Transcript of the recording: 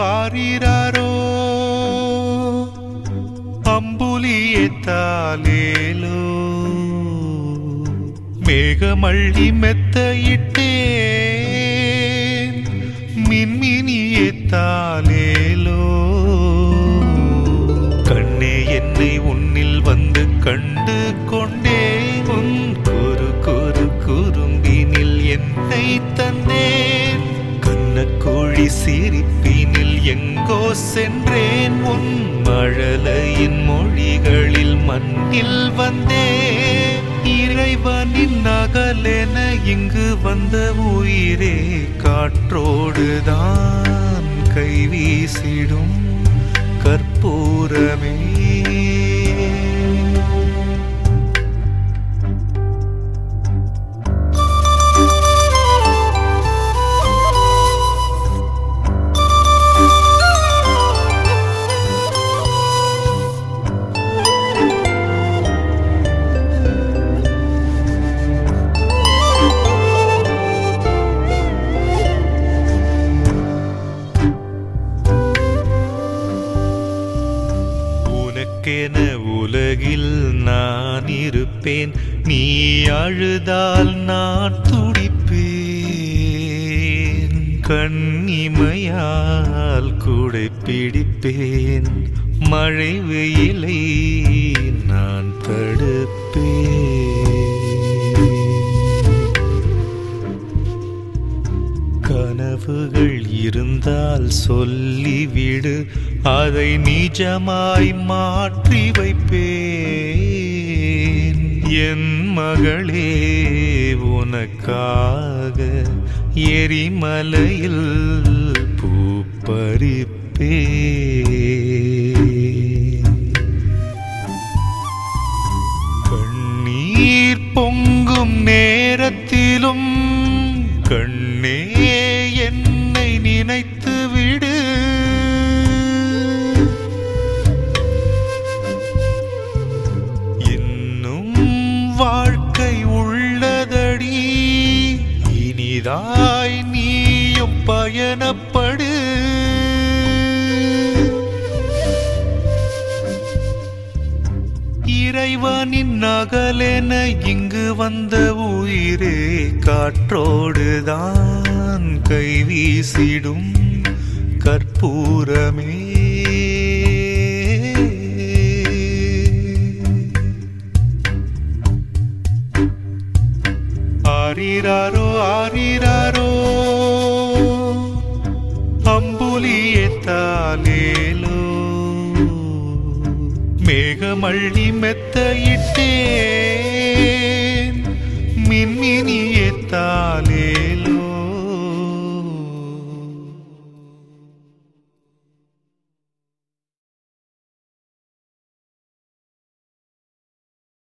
ஆரிராரோ அம்புலியத்தாலேலோ மேகமள்ளி மெத்தையிட்டேன் மின்மினியத்தாலேலோ கண்ணே என்னை உன்னில் வந்து கண்டு கொண்டேன் உன் குறு குறு குறும்பினில் என்னை தந்தேன் கண்ணக்கோழி சிரிப்பினில் எங்கோ சென்றேன் உன் மழலையின் மொழிகளில் மண்ணில் வந்தேன் இறைவனின் நகலென இங்கு வந்த உயிரே காற்றோடுதான் கைவீசிடும் கற்பூரமே உனக்கென உலகில் நான் இருப்பேன் நீ அழுதால் நான் துடிப்பேன் கண்ணிமையால் கூடை பிடிப்பேன் மழை வெயிலை நான் தடுப்பேன் கனவுகள் இருந்தால் சொல்லிவிடு அதை நிஜமாய் மாற்றி வைப்பேன் என் மகளே உனக்காக எரிமலையில் பூப்பறிப்பேன் கண்ணீர் பொங்கும் நேரத்திலும் கண்ணே என்னை நினைத்து விடு இன்னும் வாழ்க்கை உள்ளதடி இனிதாய் நீயும் பயணப்படு இறைவனின் நகலென இங்கு வந்த உயிரே காற்றோடுதான் கைவீசிடும் கற்பூரமே ஆரிராரோ ஆரிராரோ அம்புலியத்தாலேலோ மேகமள்ளி மெத்தையிட்டே